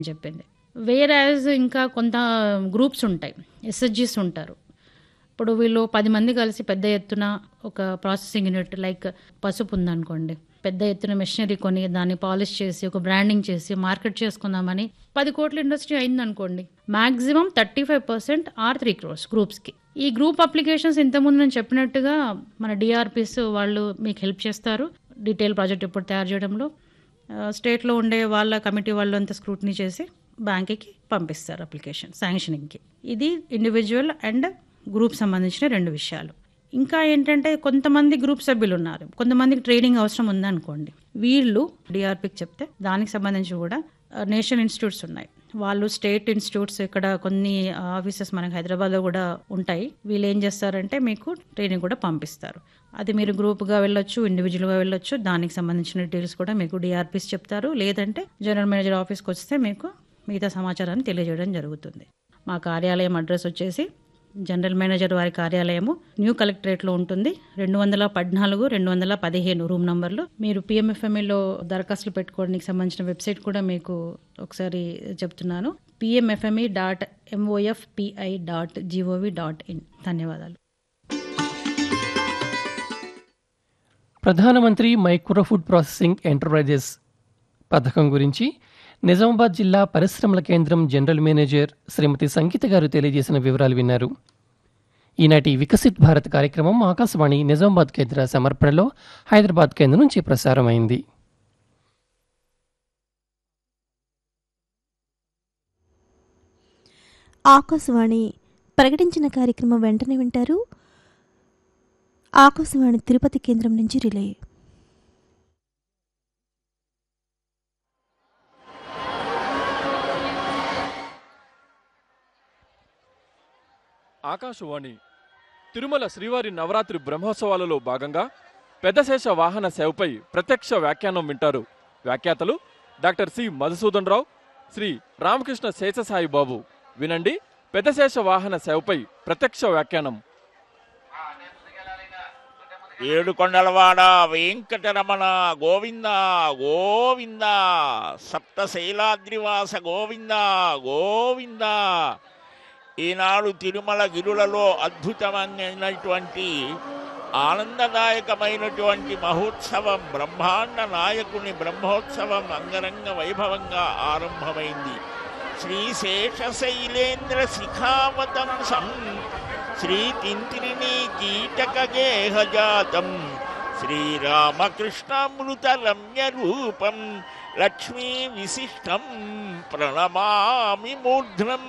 చెప్పింది వేరాజ్ ఇంకా కొంత గ్రూప్స్ ఉంటాయి ఎస్హెచ్జీస్ ఉంటారు ఇప్పుడు వీళ్ళు పది మంది కలిసి పెద్ద ఎత్తున ఒక ప్రాసెసింగ్ యూనిట్ లైక్ పసుపు ఉందనుకోండి పెద్ద ఎత్తున మెషినరీ కొని దాన్ని పాలిష్ చేసి ఒక బ్రాండింగ్ చేసి మార్కెట్ చేసుకుందామని పది కోట్ల ఇండస్ట్రీ అయిందనుకోండి maximum thirty five percent or three crores గ్రూప్స్కి ఈ గ్రూప్ అప్లికేషన్స్ ఇంతకుముందు నేను చెప్పినట్టుగా మన డిఆర్పిస్ వాళ్ళు మీకు హెల్ప్ చేస్తారు డీటెయిల్ ప్రాజెక్ట్ ఇప్పుడు తయారు చేయడంలో ఆ, స్టేట్లో ఉండే వాళ్ళ కమిటీ వాళ్ళు అంతా స్క్రూటినీ చేసి బ్యాంక్కి పంపిస్తారు అప్లికేషన్ శాంక్షనింగ్కి ఇది ఇండివిజువల్ అండ్ గ్రూప్ సంబంధించిన రెండు విషయాలు ఇంకా ఏంటంటే కొంతమంది గ్రూప్ సభ్యులు ఉన్నారు కొంతమందికి ట్రైనింగ్ అవసరం ఉందనుకోండి వీళ్ళు డిఆర్పికి చెప్తే దానికి సంబంధించి కూడా నేషనల్ ఇన్స్టిట్యూట్స్ ఉన్నాయి వాళ్ళు స్టేట్ ఇన్స్టిట్యూట్స్ ఇక్కడ కొన్ని ఆఫీసెస్ మనకి హైదరాబాద్లో కూడా ఉంటాయి వీళ్ళు ఏం చేస్తారంటే మీకు ట్రైనింగ్ కూడా పంపిస్తారు అది మీరు గ్రూప్గా వెళ్ళొచ్చు ఇండివిజువల్గా వెళ్ళొచ్చు దానికి సంబంధించిన డీటెయిల్స్ కూడా మీకు డిఆర్పిస్ చెప్తారు లేదంటే జనరల్ మేనేజర్ ఆఫీస్కి వస్తే మీకు మిగతా సమాచారాన్ని తెలియజేయడం జరుగుతుంది మా కార్యాలయం అడ్రస్ వచ్చేసి జనరల్ మేనేజర్ వారి కార్యాలయము న్యూ కలెక్టరేట్లో ఉంటుంది రెండు వందల పద్నాలుగు రెండు వందల పదిహేను రూమ్ నంబర్లో మీరు పిఎంఎఫ్ఎంఈలో దరఖాస్తులు పెట్టుకోవడానికి సంబంధించిన వెబ్సైట్ కూడా మీకు ఒకసారి చెప్తున్నాను PMFME dot MOFPI dot gov dot in ధన్యవాదాలు ప్రధానమంత్రి మైక్రో ఫుడ్ ప్రాసెసింగ్ ఎంటర్ప్రైజెస్ పథకం గురించి నిజామాబాద్ జిల్లా పరిశ్రమల కేంద్రం జనరల్ మేనేజర్ శ్రీమతి సంగీత గారు తెలియజేసిన వివరాలు విన్నారు ఈనాటి వికసిత్ భారత్ కార్యక్రమం ఆకాశవాణి నిజామాబాద్ కేంద్ర సమర్పణలో హైదరాబాద్ కేంద్రం నుంచి ప్రసారమైంది ఆకాశవాణి ప్రకటించిన కార్యక్రమం వెంటనే వింటారు ఆకాశవాణి తిరుపతి కేంద్రం నుంచి రిలే ఆకాశవాణి తిరుమల శ్రీవారి నవరాత్రి బ్రహ్మోత్సవాలలో భాగంగా పెద్దశేష వాహన సేవపై ప్రత్యక్ష వ్యాఖ్యానం వింటారు వ్యాఖ్యాతలు డాక్టర్ సి మధుసూదన్ రావు శ్రీ రామకృష్ణ శేషసాయి బాబు వినండి పెద్దశేష వాహన సేవపై ప్రత్యక్ష వ్యాఖ్యానం ఏడుకొండలవాడ వెంకటరమణ గోవింద గోవింద సప్తశైలాద్రివాస గోవింద గోవింద ఈనాడు తిరుమల గిరులలో అద్భుతమైనటువంటి ఆనందదాయకమైనటువంటి మహోత్సవం బ్రహ్మాండ నాయకుని బ్రహ్మోత్సవం అంగరంగ వైభవంగా ఆరంభమైంది శ్రీశేషశైలేంద్ర శిఖావతంసం శ్రీతింత్రిణీ కీటకగేహజాతం శ్రీరామకృష్ణామృత రమ్య రూపం లక్ష్మీ విశిష్టం ప్రణమామి మూర్ధ్నం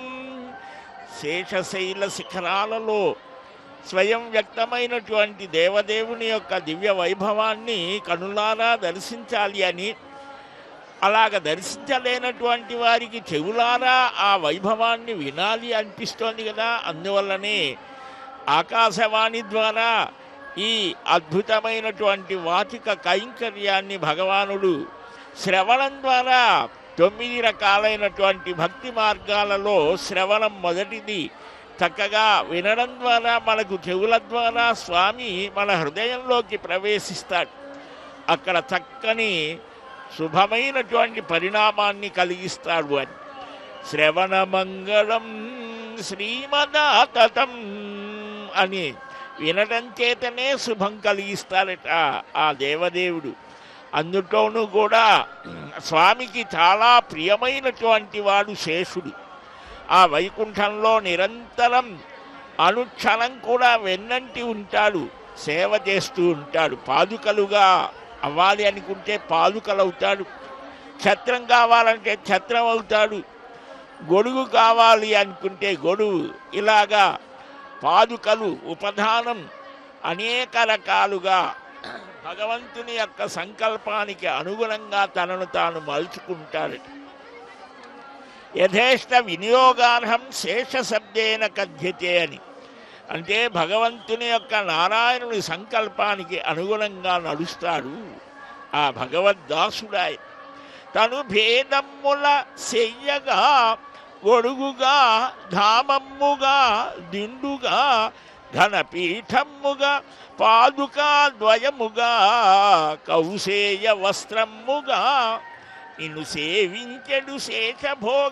శేషశైల శిఖరాలలో స్వయం వ్యక్తమైనటువంటి దేవదేవుని యొక్క దివ్య వైభవాన్ని కనులారా దర్శించాలి అని అలాగ దర్శించలేనటువంటి వారికి చెవులారా ఆ వైభవాన్ని వినాలి అనిపిస్తోంది కదా అందువల్లనే ఆకాశవాణి ద్వారా ఈ అద్భుతమైనటువంటి వాచిక కైంకర్యాన్ని భగవానుడు శ్రవణం ద్వారా తొమ్మిది రకాలైనటువంటి భక్తి మార్గాలలో శ్రవణం మొదటిది చక్కగా వినడం ద్వారా మనకు చెవుల ద్వారా స్వామి మన హృదయంలోకి ప్రవేశిస్తాడు అక్కడ చక్కని శుభమైనటువంటి పరిణామాన్ని కలిగిస్తాడు అని శ్రవణమంగళం శ్రీమదాతతం అని వినడం చేతనే శుభం కలిగిస్తారట ఆ దేవదేవుడు అందులోనూ కూడా స్వామికి చాలా ప్రియమైనటువంటి వాడు శేషుడు ఆ వైకుంఠంలో నిరంతరం అనుక్షణం కూడా వెన్నంటి ఉంటాడు సేవ చేస్తూ ఉంటాడు పాదుకలుగా అవ్వాలి అనుకుంటే పాదుకలు అవుతాడు ఛత్రం కావాలంటే ఛత్రం అవుతాడు గొడుగు కావాలి అనుకుంటే గొడుగు ఇలాగా పాదుకలు ఉపధానం అనేక రకాలుగా భగవంతుని యొక్క సంకల్పానికి అనుగుణంగా తనను తాను మలుచుకుంటాడు యథేష్ట వినియోగార్హం శేషశబ్దేన కథ్యతే అని అంటే భగవంతుని యొక్క నారాయణుని సంకల్పానికి అనుగుణంగా నడుస్తాడు ఆ భగవద్దాసుడాయ తను భేదమ్ముల చెయ్యగా గొడుగుగా ధామమ్ముగా దిండుగా ఘనపీఠమ్ముగా పాదుకా ద్వయముగా కౌసేయ వస్త్రమ్ముగా నిన్ను సేవించెడు శేషభోగ